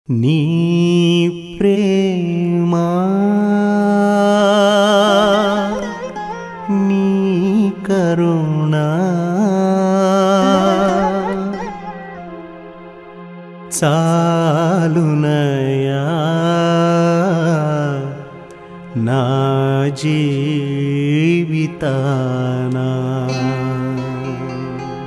నీ ప్రేమ నీ కరుణ చాలునయా నా జీవితానా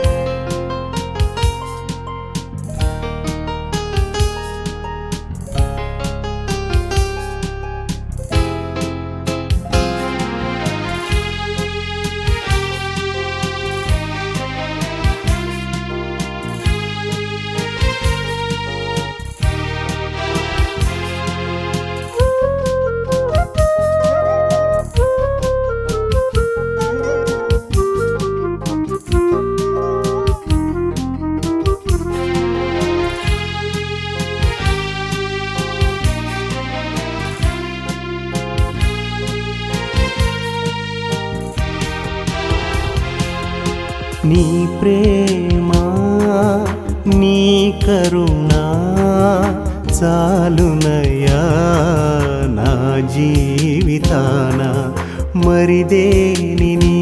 నీ ప్రేమ నీ కరుణ చాలునయా నా జీవితాన మరిదేని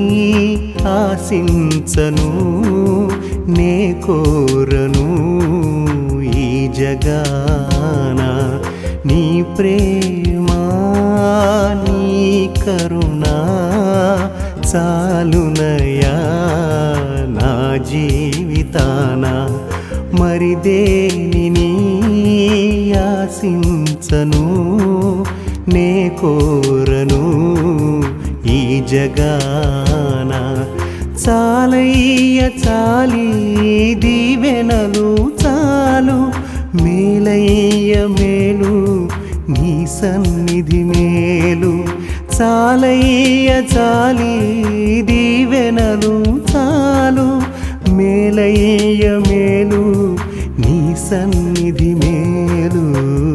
ఆశించను నే కోరను ఈ జగాన నీ ప్రేమ నీ కరుణ చాలునయా నా జీవితాన మరి దేనిని ఆశించను నే కోరను ఈ జగాన చాలయ్య చాలి దీవెనలు చాలు మేలయ్య మేలు నీ సన్నిధి మేలు చాలయ్య చాలి దీవెనలు చాలు మేలయ్య మేలు నీ సన్నిధి మేలు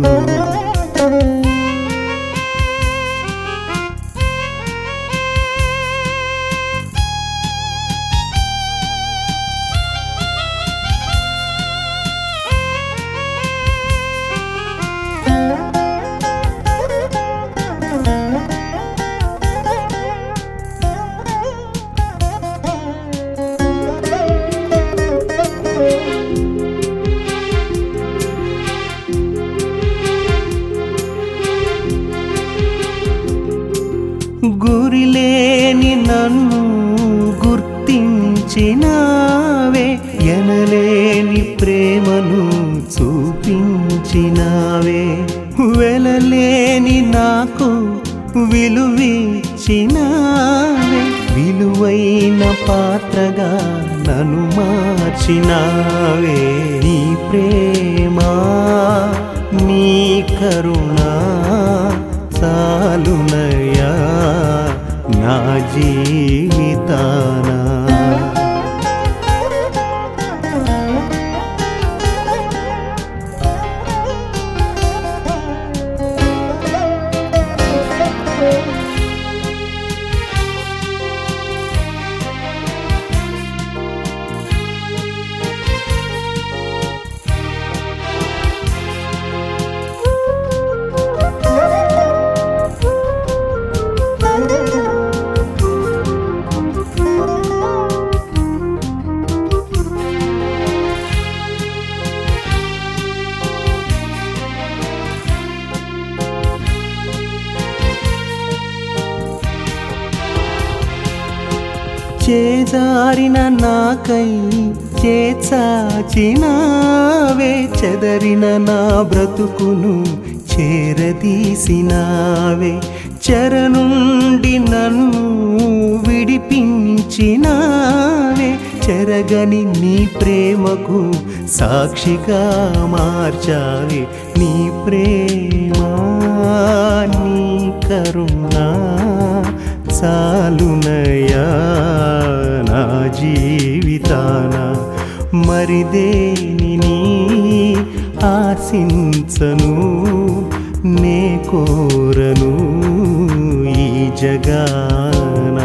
గురిలేని నన్ను గుర్తించినావే ఎనలేని ప్రేమను చూపించినావే వెలలేని నాకు విలువిచ్చినావే విలువైన పాత్రగా నన్ను మార్చినావే నీ ప్రేమ నీ కరుణ చాలునయా నా జీవితానా చేజారిన నాకై చేచాచినావే చెదరిన నా బ్రతుకును చేరదీసినావే చెర నుండి నన్ను విడిపించినావే చెరగని నీ ప్రేమకు సాక్షిగా మార్చావే నీ ప్రేమ నీ కరుణ చాలునయా నా జీవితాన మరి దేనిని ఆశించను నే కోరను ఈ జగాన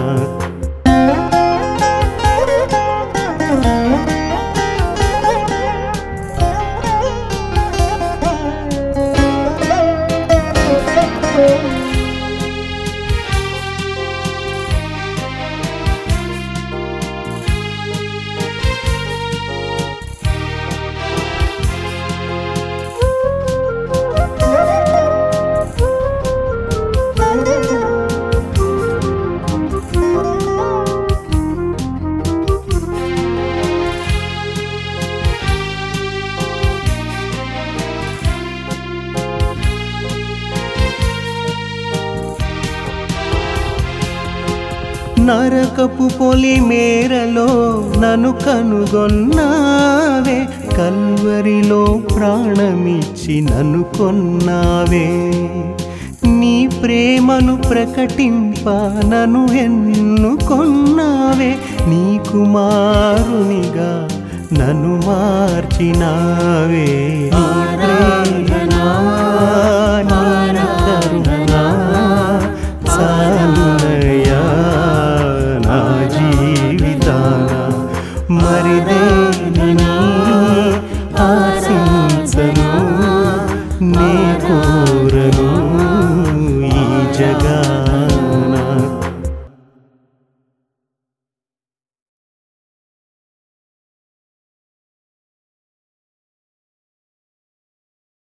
నరకపు పొలి మేరలో నన్ను కనుగొన్నావే కల్వరిలో ప్రాణమిచ్చి నన్ను కొన్నావే నీ ప్రేమను ప్రకటింప నన్ను ఎన్నుకొన్నావే నీ కుమారునిగా నన్ను మార్చినావే